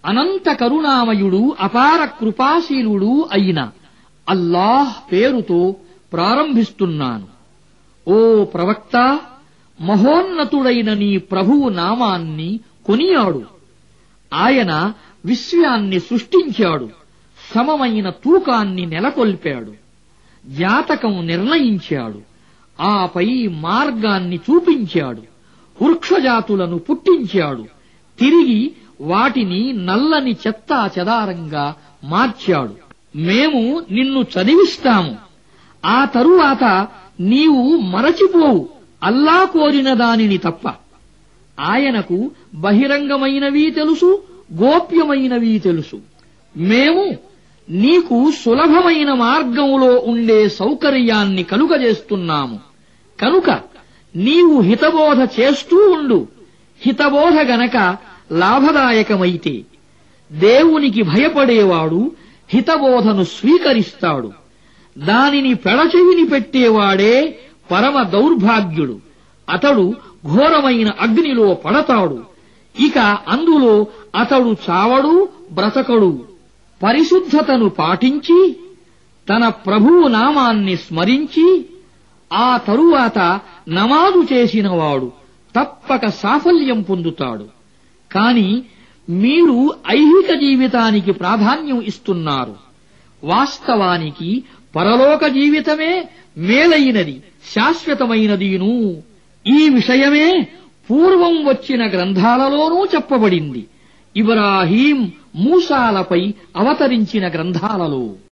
అనంత కరుణామయుడు అపార కృపాశీలుడు అయిన అల్లాహ్ పేరుతో ప్రారంభిస్తున్నాను ఓ ప్రవక్త మహోన్నతుడైన నీ ప్రభువు నామాన్ని కొనియాడు ఆయన విశ్వాన్ని సృష్టించాడు సమమైన తూకాన్ని నెలకొల్పాడు జాతకం నిర్ణయించాడు ఆపై మార్గాన్ని చూపించాడు వృక్షజాతులను పుట్టించాడు తిరిగి వాటిని నల్లని చెత్తా చెదారంగా మార్చాడు మేము నిన్ను చదివిస్తాము ఆ తరువాత నీవు మరచిపోవు అల్లా కోరిన దానిని తప్ప ఆయనకు బహిరంగమైనవి తెలుసు గోప్యమైనవి తెలుసు మేము నీకు సులభమైన మార్గంలో ఉండే సౌకర్యాన్ని కలుగజేస్తున్నాము కనుక నీవు హితబోధ చేస్తూ ఉండు హితబోధ గనక లాభదాయకమైతే దేవునికి భయపడేవాడు హితబోధను స్వీకరిస్తాడు దానిని పెడచెవిని పెట్టేవాడే పరమ దౌర్భాగ్యుడు అతడు ఘోరమైన అగ్నిలో పడతాడు ఇక అందులో అతడు చావడు బ్రతకడు పరిశుద్ధతను పాటించి తన ప్రభువు నామాన్ని స్మరించి ఆ తరువాత నమాజు చేసినవాడు తప్పక సాఫల్యం పొందుతాడు కాని మీరు ఐహిక జీవితానికి ప్రాధాన్యం ఇస్తున్నారు వాస్తవానికి పరలోక జీవితమే మేలైనది శాశ్వతమైనదిను ఈ విషయమే పూర్వం వచ్చిన గ్రంథాలలోనూ చెప్పబడింది ఇబ్రాహీం మూసాలపై అవతరించిన గ్రంథాలలో